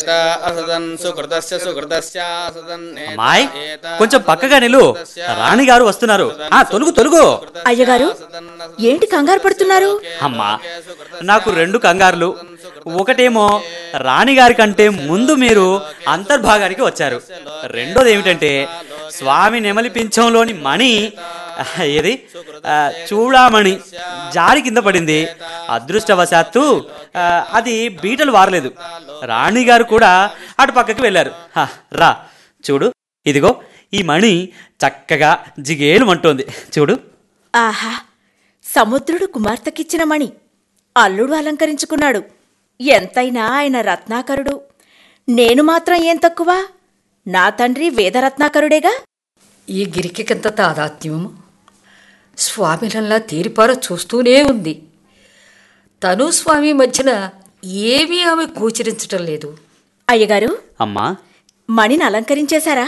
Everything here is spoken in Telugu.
ఏత అసదన్ సుకృతస్య సుకృతస్య అసదన్ ఏత అమ్మాయ్ ఏత కొంచెం పక్కగా నిలు రాణిగారు వస్తున్నారు ఆ తొలుగు తొలుగు అయ్యగారు ఏంటి కంగారు పడుతున్నారు అమ్మా నాకు రెండు కంగారులు ఒకటేమో రాణిగారి కంటే ముందు మీరు అంతర్భాగానికి వచ్చారు రెండోది ఏమిటంటే స్వామి నెమలి పింఛంలోని మణి ఆ, ఏది ఆ, చూడామణి జారి కింద పడింది అదృష్టవశాత్తు ఆ, అది బీటలు వారలేదు రాణిగారు కూడా అటు పక్కకి వెళ్ళారు హా, రా చూడు ఇదిగో ఈ మణి చక్కగా జిగేలుమంటోంది చూడు ఆహా సముద్రుడు కుమార్తెకిచ్చిన మణి అల్లుడు అలంకరించుకున్నాడు ఎంతైనా ఆయన రత్నాకరుడు నేను మాత్రం ఏం తక్కువ నా తండ్రి వేదరత్నాకరుడేగా ఈ గిరికికంత తాదాత్మ్యము స్వామిలల్లా తీరిపార చూస్తూనే ఉంది తను స్వామి మధ్యన ఏమీ ఆమె గోచరించటం లేదు అయ్యగారు అమ్మా మణిని అలంకరించేశారా